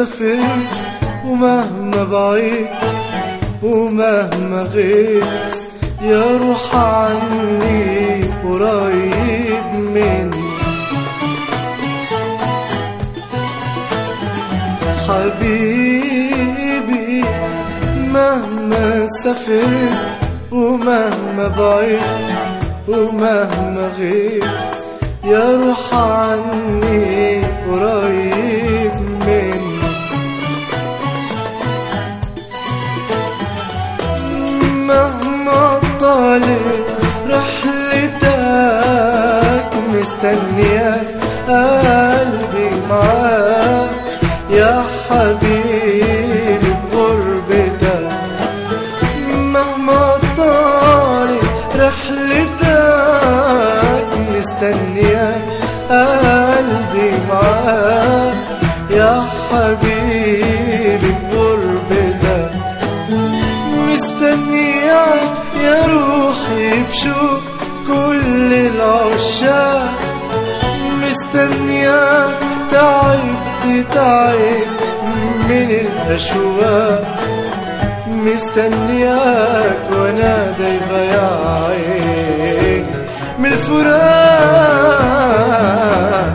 سافرت ومهما بعيد ومهما غيب يا روح عني قريب مني حبيبي مهما سافرت ومهما بعيد ومهما غيب يا روح عني قريب مني مهما طالت رحلتك مستنياك قلبي معاك يا حبيبي بغربتك مهما طالت رحلتك مستنياك قلبي معاك يا حبيبي بغربتك مستنياك يا روحي بشوق كل العشاق مستنياك تعبت تعب من الأشواق مستنياك وانا دايبة يا عين من الفراق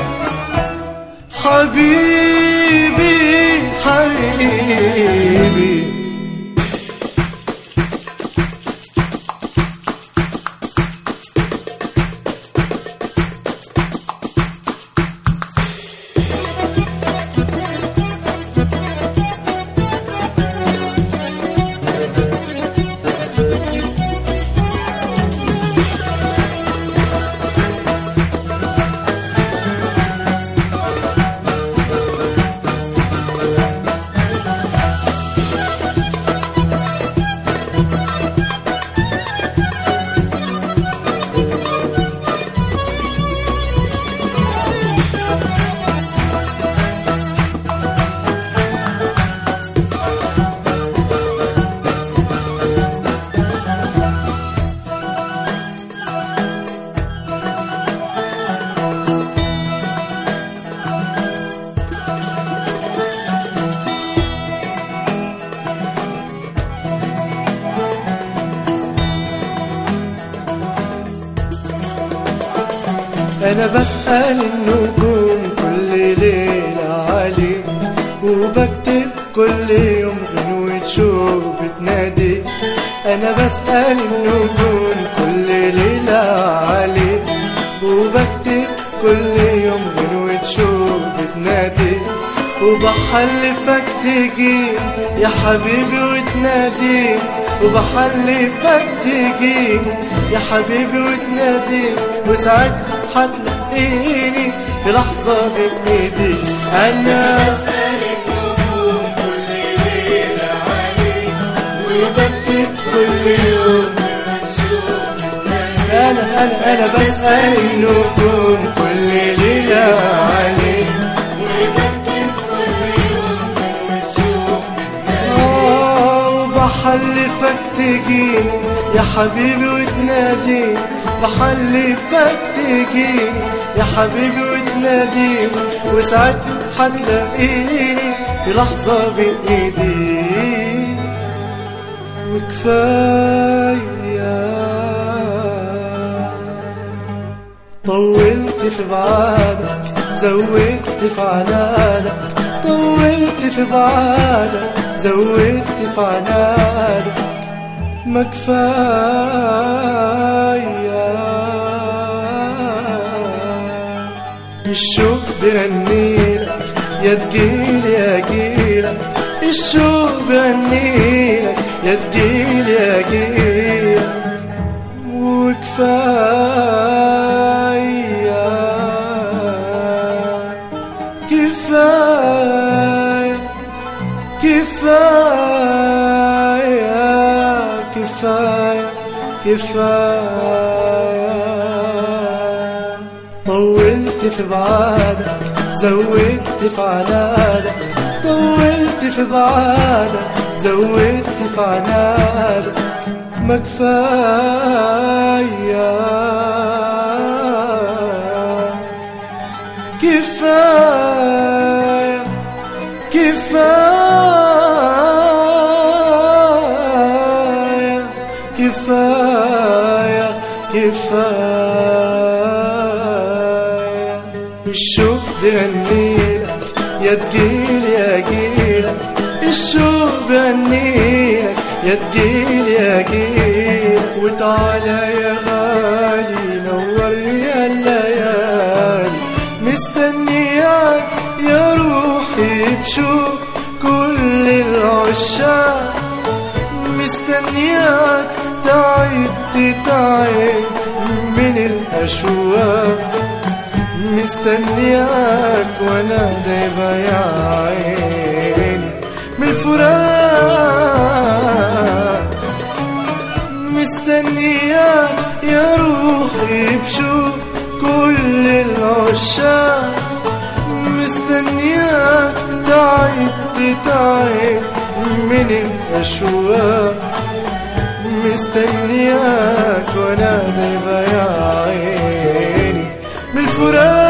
حبيبي حبيبي انا بسأل النجوم كل ليلة عليك وبكتب كل يوم غنوة شوق بتنادي انا بسأل النجوم كل ليلة عليك وبكتب كل يوم غنوة شوق بتنادي وبحلفك تجي يا حبيبي وتنادي وبحلفك تجي يا حبيبي وتنادي وساعتها هتلاقيني في لحظة بإيدي أنا وبكتب كل يوم أنا أنا أنا بسأل النجوم كل ليلة عليك آه وبحلفك تجي يا حبيبي وتنادي بحلفك تجي يا حبيبي وتنادي وساعتها هتلاقيني في لحظة بإيدي وكفاية طولت في بعادك زودت في عنادك طولت في بعادك زودت في عنادك ما كفاية الشوق بغنيلك يا تجيلي يا جيلك الشوق بغنيلك يا تجيلي يا جيلك وكفاية كفاية كفاية كفاية كفاية طولت في بعادك زودت في عنادك طولت في بعادك زودت في عنادك ما كفاية كفاية الشوق بأنيك يا تجيلي أجيلك وتعالى يا غالي نور يا الليالي مستنياك يا روحي بشوق كل العشاق مستنياك تعبت تعب من الأشواق مستنياك وانا دايبة يا عيني من الفراق مستنياك يا روحي بشوق كل العشاق مستنياك تعبت تعب من الأشواق مستنياك وانا دايبة يا عيني من الفراق